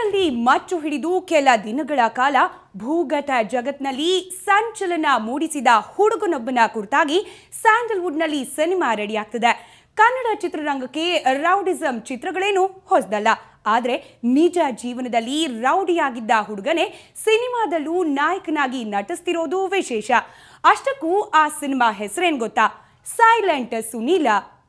ಕನ್ನಡದಲ್ಲಿ ಮಚ್ಚು ಹಿಡಿದು ಕೆಲ ದಿನಗಳ ಕಾಲ ಭೂಗತ ಜಗತ್ನಲ್ಲಿ ಸಂಚಲನ ಮೂಡಿಸಿದ ಹುಡುಗನೊಬ್ಬನ ಕುರಿತಾಗಿ ಸ್ಯಾಂಡಲ್ವುಡ್ನಲ್ಲಿ ಸಿನಿಮಾ ರೆಡಿಯಾಗ್ತಿದೆ ಕನ್ನಡ ಚಿತ್ರರಂಗಕ್ಕೆ ರೌಡಿಸಂ ಚಿತ್ರಗಳೇನು ಹೊಸದಲ್ಲ ಆದರೆ ನಿಜ ಜೀವನದಲ್ಲಿ ರೌಡಿಯಾಗಿದ್ದ ಹುಡುಗನೇ ಸಿನಿಮಾದಲ್ಲೂ ನಾಯಕನಾಗಿ ನಟಿಸ್ತಿರೋದು ವಿಶೇಷ ಅಷ್ಟಕ್ಕೂ ಆ ಸಿನಿಮಾ ಹೆಸರೇನ್ ಗೊತ್ತಾ ಸೈಲೆಂಟ್ ಸುನೀಲ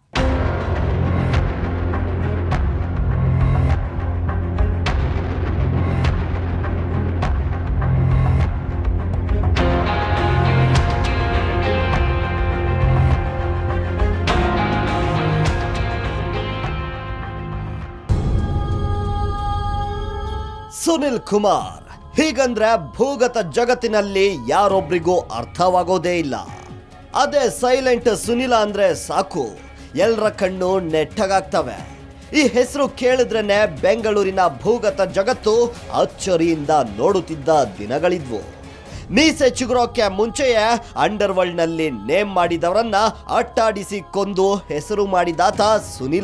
ಸುನಿಲ್ ಕುಮಾರ್ ಹೀಗಂದ್ರೆ ಭೂಗತ ಜಗತ್ತಿನಲ್ಲಿ ಯಾರೊಬ್ರಿಗೂ ಅರ್ಥವಾಗೋದೇ ಇಲ್ಲ ಅದೇ ಸೈಲೆಂಟ್ ಸುನಿಲ ಅಂದ್ರೆ ಸಾಕು ಎಲ್ಲರ ಕಣ್ಣು ನೆಟ್ಟಗಾಗ್ತವೆ ಈ ಹೆಸರು ಕೇಳಿದ್ರೇನೆ ಬೆಂಗಳೂರಿನ ಭೂಗತ ಜಗತ್ತು ಅಚ್ಚರಿಯಿಂದ ನೋಡುತ್ತಿದ್ದ ದಿನಗಳಿದ್ವು ಮೀಸೆ ಚಿಗುರೋಕೆ ಮುಂಚೆಯೇ ಅಂಡರ್ ವರ್ಲ್ಡ್ ನಲ್ಲಿ ನೇಮ್ ಮಾಡಿದವರನ್ನ ಅಟ್ಟಾಡಿಸಿ ಕೊಂದು ಹೆಸರು ಮಾಡಿದಾತ ಸುನಿಲ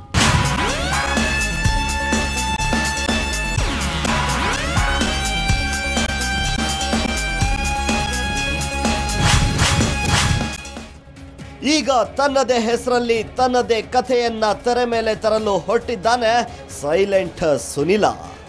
ಈಗ ತನ್ನದೇ ಹೆಸರಲ್ಲಿ ತನ್ನದೇ ಕಥೆಯನ್ನ ತೆರೆ ಮೇಲೆ ತರಲು ಹೊರಟಿದ್ದಾನೆ ಸೈಲೆಂಟ್ ಸುನಿಲ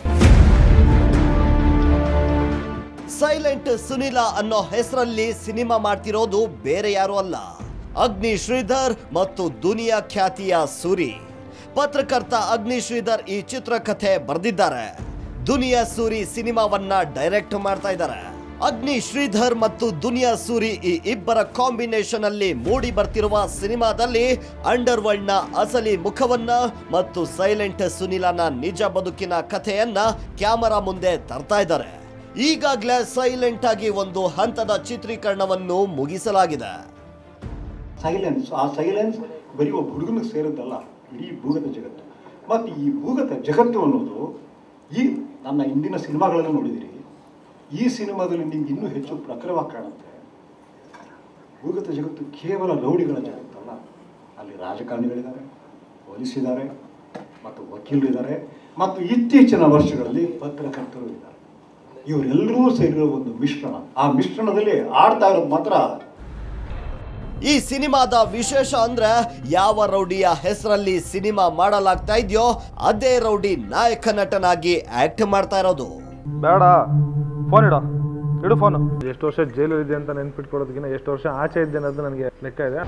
ಸೈಲೆಂಟ್ ಸುನಿಲ ಅನ್ನೋ ಹೆಸರಲ್ಲಿ ಸಿನಿಮಾ ಮಾಡ್ತಿರೋದು ಬೇರೆ ಯಾರು ಅಲ್ಲ ಅಗ್ನಿ ಶ್ರೀಧರ್ ಮತ್ತು ದುನಿಯಾ ಖ್ಯಾತಿಯ ಸೂರಿ ಪತ್ರಕರ್ತ ಅಗ್ನಿ ಶ್ರೀಧರ್ ಈ ಚಿತ್ರಕಥೆ ಬರೆದಿದ್ದಾರೆ ದುನಿಯಾ ಸೂರಿ ಸಿನಿಮಾವನ್ನ ಡೈರೆಕ್ಟ್ ಮಾಡ್ತಾ ಇದ್ದಾರೆ ಅಗ್ನಿ ಶ್ರೀಧರ್ ಮತ್ತು ದುನಿಯಾ ಸೂರಿ ಈ ಇಬ್ಬರ ಕಾಂಬಿನೇಷನ್ ಅಲ್ಲಿ ಮೂಡಿ ಬರ್ತಿರುವ ಸಿನಿಮಾದಲ್ಲಿ ಅಂಡರ್ ವರ್ಲ್ಡ್ ನ ಅಸಲಿ ಮುಖವನ್ನ ಮತ್ತು ಸೈಲೆಂಟ್ ಸುನಿಲನ ನಿಜ ಬದುಕಿನ ಕಥೆಯನ್ನ ಕ್ಯಾಮರಾ ಮುಂದೆ ತರ್ತಾ ಇದ್ದಾರೆ ಈಗಾಗಲೇ ಸೈಲೆಂಟ್ ಆಗಿ ಒಂದು ಹಂತದ ಚಿತ್ರೀಕರಣವನ್ನು ಮುಗಿಸಲಾಗಿದೆ ಸೈಲೆನ್ಸ್ ಆ ಸೈಲೆನ್ಸ್ ಬರೀ ಒಬ್ಬ ಹುಡುಗನಿಗೆ ಸೇರಿದ್ದಲ್ಲ ಇಡೀ ಭೂಗತ ಜಗತ್ತು ಮತ್ತು ಈ ಭೂಗತ ಜಗತ್ತು ಅನ್ನೋದು ಈ ನನ್ನ ಇಂದಿನ ಸಿನಿಮಾಗಳನ್ನು ನೋಡಿದಿರಿ ಈ ಸಿನಿಮಾದಲ್ಲಿ ನಿಮ್ಗೆ ಇನ್ನೂ ಹೆಚ್ಚು ಪ್ರಖರವಾಗಿ ಕಾಣುತ್ತೆ ಭೂಗತ ಜಗತ್ತು ಕೇವಲ ರೌಡಿಗಳ ಜಗತ್ತಲ್ಲ ಅಲ್ಲಿ ರಾಜಕಾರಣಿಗಳಿದ್ದಾರೆ ಪೊಲೀಸ್ ಇದ್ದಾರೆ ಮತ್ತು ವಕೀಲರು ಇದ್ದಾರೆ ಮತ್ತು ಇತ್ತೀಚಿನ ವರ್ಷಗಳಲ್ಲಿ ಪತ್ರಕರ್ತರು ಇದ್ದಾರೆ ಇವರೆಲ್ಲರೂ ಸೇರಿರೋ ಒಂದು ಮಿಶ್ರಣ ಆ ಮಿಶ್ರಣದಲ್ಲಿ ಆಡ್ತಾ ಇರೋದು ಮಾತ್ರ ಈ ಸಿನಿಮಾದ ವಿಶೇಷ ಅಂದ್ರೆ ಯಾವ ರೌಡಿಯ ಹೆಸರಲ್ಲಿ ಸಿನಿಮಾ ಮಾಡಲಾಗ್ತಾ ಇದೆಯೋ ಅದೇ ರೌಡಿ ನಾಯಕ ನಟನಾಗಿ ಆಕ್ಟ್ ಮಾಡ್ತಾ ಇರೋದು ಬೇಡ ಫೋನ್ ಇಡೋ ಇಡು ಫೋನು ಎಷ್ಟು ವರ್ಷ ಜೈಲು ಇದೆ ಅಂತ ನೆನ್ಪಿಟ್ಕೊಳ್ಳೋದಕ್ಕಿಂತ ಎಷ್ಟು ವರ್ಷ ಆಚೆ ಇದ್ದೆ ಅನ್ನೋದು ನನಗೆ ಲೆಕ್ಕ ಇದೆ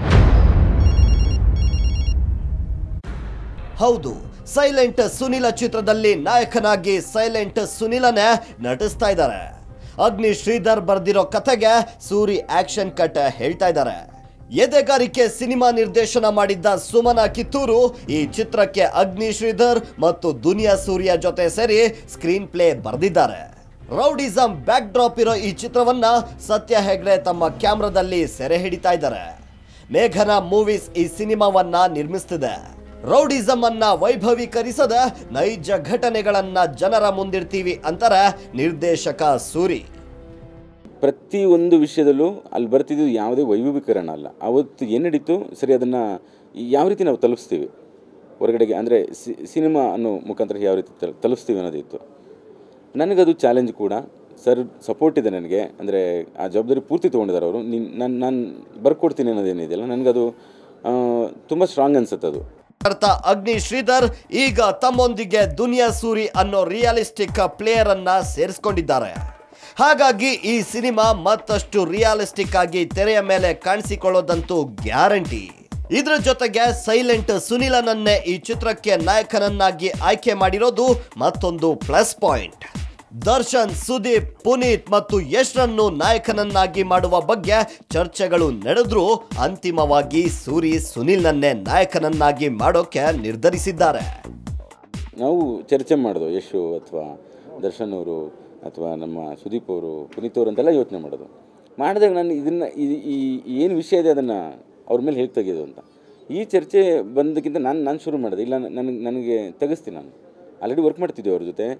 ಹೌದು ಸೈಲೆಂಟ್ ಸುನಿಲ ಚಿತ್ರದಲ್ಲಿ ನಾಯಕನಾಗಿ ಸೈಲೆಂಟ್ ಸುನಿಲನೇ ನಟಿಸ್ತಾ ಇದ್ದಾರೆ ಅಗ್ನಿ ಶ್ರೀಧರ್ ಬರ್ದಿರೋ ಕಥೆಗೆ ಸೂರಿ ಆಕ್ಷನ್ ಕಟ್ ಹೇಳ್ತಾ ಇದ್ದಾರೆ ಎದೆಗಾರಿಕೆ ಸಿನಿಮಾ ನಿರ್ದೇಶನ ಮಾಡಿದ್ದ ಸುಮನ ಕಿತ್ತೂರು ಈ ಚಿತ್ರಕ್ಕೆ ಅಗ್ನಿ ಶ್ರೀಧರ್ ಮತ್ತು ದುನಿಯಾ ಸೂರ್ಯ ಜೊತೆ ಸೇರಿ ಸ್ಕ್ರೀನ್ ಪ್ಲೇ ಬರೆದಿದ್ದಾರೆ ರೌಡಿಸಂ ಬ್ಯಾಕ್ ಡ್ರಾಪ್ ಇರೋ ಈ ಚಿತ್ರವನ್ನ ಸತ್ಯ ಹೆಗ್ಡೆ ತಮ್ಮ ಕ್ಯಾಮ್ರಾದಲ್ಲಿ ಸೆರೆ ಹಿಡಿತಾ ಇದ್ದಾರೆ ಮೇಘನಾ ಮೂವೀಸ್ ಈ ಸಿನಿಮಾವನ್ನ ನಿರ್ಮಿಸ್ತಿದೆ ರೌಡಿಸಂ ಅನ್ನ ವೈಭವೀಕರಿಸದ ನೈಜ ಘಟನೆಗಳನ್ನ ಜನರ ಮುಂದಿಡ್ತೀವಿ ಅಂತಾರೆ ನಿರ್ದೇಶಕ ಸೂರಿ ಪ್ರತಿ ಒಂದು ವಿಷಯದಲ್ಲೂ ಅಲ್ಲಿ ಬರ್ತಿದ್ದು ಯಾವುದೇ ವೈಭವೀಕರಣ ಅಲ್ಲ ಅವತ್ತು ಏನು ನಡೀತು ಸರಿ ಅದನ್ನು ಯಾವ ರೀತಿ ನಾವು ತಲುಪಿಸ್ತೀವಿ ಹೊರಗಡೆಗೆ ಅಂದರೆ ಸಿನಿಮಾ ಅನ್ನೋ ಮುಖಾಂತರ ಯಾವ ರೀತಿ ತಲ್- ತಲುಪಿಸ್ತೀವಿ ಅನ್ನೋದಿತ್ತು ನನಗದು ಚಾಲೆಂಜ್ ಕೂಡ ಸರ್ ಸಪೋರ್ಟ್ ಇದೆ ನನಗೆ ಅಂದರೆ ಆ ಜವಾಬ್ದಾರಿ ಪೂರ್ತಿ ತೊಗೊಂಡಿದ್ದಾರೆ ಅವರು ನೀನು ನಾನು ನಾನು ಬರ್ಕೊಡ್ತೀನಿ ಅನ್ನೋದೇನಿದೆಯಲ್ಲ ನನಗದು ತುಂಬ ಸ್ಟ್ರಾಂಗ್ ಅನ್ಸುತ್ತೆ ಅದು ಅರ್ಥ ಅಗ್ನಿ ಶ್ರೀಧರ್ ಈಗ ತಮ್ಮೊಂದಿಗೆ ದುನಿಯಾ ಸೂರಿ ಅನ್ನೋ ರಿಯಲಿಸ್ಟಿಕ್ ಪ್ಲೇಯರ್ ಅನ್ನ ಸೇರಿಸ್ಕೊಂಡಿದ್ದಾರೆ ಹಾಗಾಗಿ ಈ ಸಿನಿಮಾ ಮತ್ತಷ್ಟು ರಿಯಲಿಸ್ಟಿಕ್ ಆಗಿ ತೆರೆಯ ಮೇಲೆ ಕಾಣಿಸಿಕೊಳ್ಳೋದಂತೂ ಗ್ಯಾರಂಟಿ ಇದ್ರ ಜೊತೆಗೆ ಸೈಲೆಂಟ್ ಸುನಿಲನನ್ನೇ ಈ ಚಿತ್ರಕ್ಕೆ ನಾಯಕನನ್ನಾಗಿ ಆಯ್ಕೆ ಮಾಡಿರೋದು ಮತ್ತೊಂದು ಪ್ಲಸ್ ಪಾಯಿಂಟ್ ದರ್ಶನ್ ಸುದೀಪ್ ಪುನೀತ್ ಮತ್ತು ಯಶ್ರನ್ನು ನಾಯಕನನ್ನಾಗಿ ಮಾಡುವ ಬಗ್ಗೆ ಚರ್ಚೆಗಳು ನಡೆದ್ರೂ ಅಂತಿಮವಾಗಿ ಸೂರಿ ಸುನಿಲ್ನನ್ನೇ ನಾಯಕನನ್ನಾಗಿ ಮಾಡೋಕೆ ನಿರ್ಧರಿಸಿದ್ದಾರೆ ನಾವು ಚರ್ಚೆ ಮಾಡೋದು ಯಶು ಅಥವಾ ದರ್ಶನ್ ಅವರು ಅಥವಾ ನಮ್ಮ ಸುದೀಪ್ ಅವರು ಪುನೀತ್ ಅವರು ಅಂತೆಲ್ಲ ಯೋಚನೆ ಮಾಡೋದು ಮಾಡಿದಾಗ ನಾನು ಇದನ್ನು ಈ ಏನು ವಿಷಯ ಇದೆ ಅದನ್ನು ಅವ್ರ ಮೇಲೆ ಹೇಗೆ ತೆಗೆಯೋದು ಅಂತ ಈ ಚರ್ಚೆ ಬಂದಕ್ಕಿಂತ ನಾನು ನಾನು ಶುರು ಮಾಡಿದೆ ಇಲ್ಲ ನನಗೆ ನನಗೆ ತೆಗೆಸ್ತೀನಿ ನಾನು ಆಲ್ರೆಡಿ ವರ್ಕ್ ಮಾಡ್ತಿದ್ದೆ ಅವ್ರ ಜೊತೆ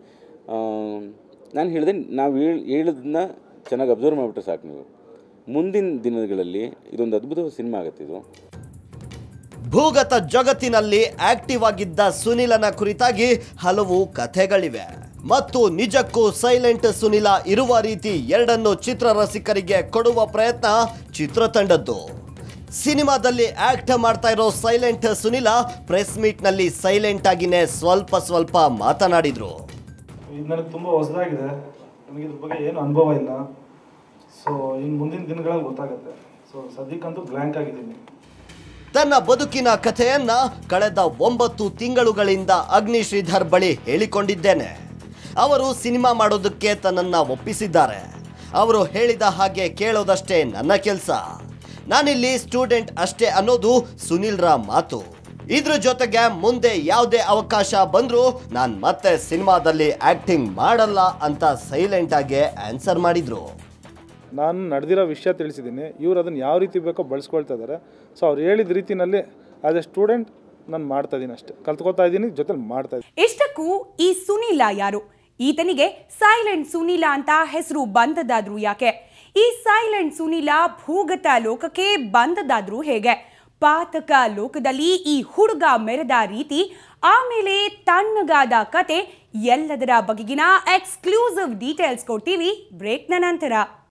ನಾನು ಹೇಳಿದೆ ನಾವು ಹೇಳಿ ಹೇಳೋದನ್ನ ಚೆನ್ನಾಗಿ ಅಬ್ಸರ್ವ್ ಮಾಡಿಬಿಟ್ರೆ ಸಾಕು ನೀವು ಮುಂದಿನ ದಿನಗಳಲ್ಲಿ ಇದೊಂದು ಅದ್ಭುತವಾದ ಸಿನಿಮಾ ಆಗುತ್ತೆ ಇದು ಭೂಗತ ಜಗತ್ತಿನಲ್ಲಿ ಆಕ್ಟಿವ್ ಆಗಿದ್ದ ಸುನಿಲನ ಕುರಿತಾಗಿ ಹಲವು ಕಥೆಗಳಿವೆ ಮತ್ತು ನಿಜಕ್ಕೂ ಸೈಲೆಂಟ್ ಸುನಿಲ ಇರುವ ರೀತಿ ಎರಡನ್ನು ಚಿತ್ರರಸಿಕರಿಗೆ ಕೊಡುವ ಪ್ರಯತ್ನ ಚಿತ್ರತಂಡದ್ದು ಸಿನಿಮಾದಲ್ಲಿ ಆಕ್ಟ್ ಮಾಡ್ತಾ ಇರೋ ಸೈಲೆಂಟ್ ಸುನಿಲ ಪ್ರೆಸ್ ಮೀಟ್ ನಲ್ಲಿ ಸೈಲೆಂಟ್ ಆಗಿನೇ ಸ್ವಲ್ಪ ಸ್ವಲ್ಪ ಮಾತನಾಡಿದ್ರು ಇದು ನನಗೆ ತುಂಬ ಹೊಸದಾಗಿದೆ ನನಗೆ ಇದ್ರ ಬಗ್ಗೆ ಏನು ಅನುಭವ ಇಲ್ಲ ಸೊ ಇನ್ನು ಮುಂದಿನ ದಿನಗಳಲ್ಲಿ ಗೊತ್ತಾಗುತ್ತೆ ಸೊ ಸದ್ಯಕ್ಕಂತೂ ಬ್ಲ್ಯಾಂಕ್ ಆಗಿದ್ದೀನಿ ತನ್ನ ಬದುಕಿನ ಕಥೆಯನ್ನ ಕಳೆದ ಒಂಬತ್ತು ತಿಂಗಳುಗಳಿಂದ ಅಗ್ನಿ ಶ್ರೀಧರ್ ಬಳಿ ಹೇಳಿಕೊಂಡಿದ್ದೇನೆ ಅವರು ಸಿನಿಮಾ ಮಾಡೋದಕ್ಕೆ ತನ್ನನ್ನ ಒಪ್ಪಿಸಿದ್ದಾರೆ ಅವರು ಹೇಳಿದ ಹಾಗೆ ಕೇಳೋದಷ್ಟೇ ನನ್ನ ಕೆಲಸ ನಾನಿಲ್ಲಿ ಸ್ಟೂಡೆಂಟ್ ಅಷ್ಟೇ ಅನ್ನೋದು ಸುನಿಲ್ ರ ಮಾತು ಇದ್ರ ಜೊತೆಗೆ ಮುಂದೆ ಯಾವುದೇ ಅವಕಾಶ ಬಂದರೂ ನಾನು ಮತ್ತೆ ಸಿನಿಮಾದಲ್ಲಿ ಆಕ್ಟಿಂಗ್ ಮಾಡಲ್ಲ ಅಂತ ಸೈಲೆಂಟ್ ಆಗಿ ಆನ್ಸರ್ ಮಾಡಿದ್ರು ನಾನು ನಡೆದಿರೋ ವಿಷಯ ತಿಳಿಸಿದ್ದೀನಿ ಇವ್ರು ಅದನ್ನು ಯಾವ ರೀತಿ ಬೇಕೋ ಬಳಸ್ಕೊಳ್ತಾ ಇದ್ದಾರೆ ಸೊ ಅವ್ರು ಹೇಳಿದ ರೀತಿನಲ್ಲಿ ಆಸ್ ಎ ಸ್ಟೂಡೆಂಟ್ ನಾನು ಮಾಡ್ತಾ ಇದ್ದೀನಿ ಅಷ್ಟೇ ಕಲ್ತ್ಕೊತಾ ಇದ್ದೀನಿ ಜೊತೆಲಿ ಮಾಡ್ತಾ ಇದ್ದೀನಿ ಇಷ್ಟಕ್ಕೂ ಈ ಸುನೀಲ ಯಾರು ಈತನಿಗೆ ಸೈಲೆಂಟ್ ಸುನೀಲ ಅಂತ ಹೆಸರು ಬಂದದಾದ್ರೂ ಯಾಕೆ ಈ ಸೈಲೆಂಟ್ ಸುನೀಲ ಭೂಗತ ಲೋಕಕ್ಕೆ ಬಂದದಾದ್ರೂ ಹೇಗೆ ಪಾತಕ ಲೋಕದಲ್ಲಿ ಈ ಹುಡುಗ ಮೆರೆದ ರೀತಿ ಆಮೇಲೆ ತಣ್ಣಗಾದ ಕತೆ ಎಲ್ಲದರ ಬಗೆಗಿನ ಎಕ್ಸ್ಕ್ಲೂಸಿವ್ ಡೀಟೇಲ್ಸ್ ಕೊಡ್ತೀವಿ ಬ್ರೇಕ್ನ ನಂತರ